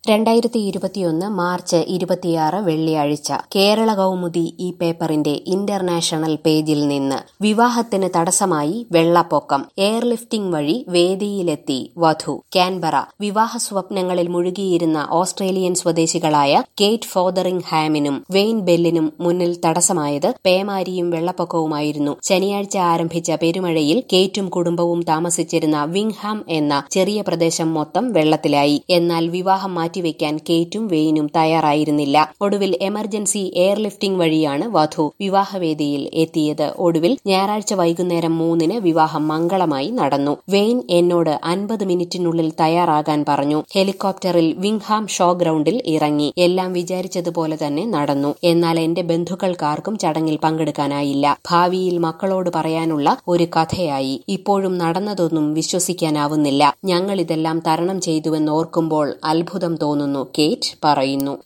രണ്ടായിരത്തി ഇരുപത്തിയൊന്ന് മാർച്ച് ഇരുപത്തിയാറ് വെള്ളിയാഴ്ച കേരള കൗമുദി ഈ പേപ്പറിന്റെ ഇന്റർനാഷണൽ പേജിൽ നിന്ന് വിവാഹത്തിന് തടസ്സമായി വെള്ളപ്പൊക്കം എയർലിഫ്റ്റിംഗ് വഴി വേദിയിലെത്തി വധു കാൻബറ വിവാഹ സ്വപ്നങ്ങളിൽ മുഴുകിയിരുന്ന ഓസ്ട്രേലിയൻ സ്വദേശികളായ കേറ്റ് ഫോദറിംഗ് ഹാമിനും വെയിൻ ബെല്ലിനും മുന്നിൽ തടസ്സമായത് പേമാരിയും വെള്ളപ്പൊക്കവുമായിരുന്നു ശനിയാഴ്ച ആരംഭിച്ച പെരുമഴയിൽ കേറ്റും കുടുംബവും താമസിച്ചിരുന്ന വിങ്ഹാം എന്ന ചെറിയ പ്രദേശം മൊത്തം വെള്ളത്തിലായി എന്നാൽ വിവാഹം മാറ്റിവെക്കാൻ കേറ്റും വെയിനും തയ്യാറായിരുന്നില്ല ഒടുവിൽ എമർജൻസി എയർലിഫ്റ്റിംഗ് വഴിയാണ് വധു വിവാഹവേദിയിൽ എത്തിയത് ഒടുവിൽ ഞായറാഴ്ച വൈകുന്നേരം മൂന്നിന് വിവാഹം മംഗളമായി നടന്നു വെയിൻ എന്നോട് അൻപത് മിനിറ്റിനുള്ളിൽ തയ്യാറാകാൻ പറഞ്ഞു ഹെലികോപ്റ്ററിൽ വിങ്ഹാം ഷോ ഗ്രൌണ്ടിൽ ഇറങ്ങി എല്ലാം വിചാരിച്ചതുപോലെ തന്നെ നടന്നു എന്നാൽ എന്റെ ബന്ധുക്കൾക്കാർക്കും ചടങ്ങിൽ പങ്കെടുക്കാനായില്ല ഭാവിയിൽ മക്കളോട് പറയാനുള്ള ഒരു കഥയായി ഇപ്പോഴും നടന്നതൊന്നും വിശ്വസിക്കാനാവുന്നില്ല ഞങ്ങൾ ഇതെല്ലാം തരണം ചെയ്തുവെന്നോർക്കുമ്പോൾ അത്ഭുതം തോന്നുന്നു കേറ്റ് പറയുന്നു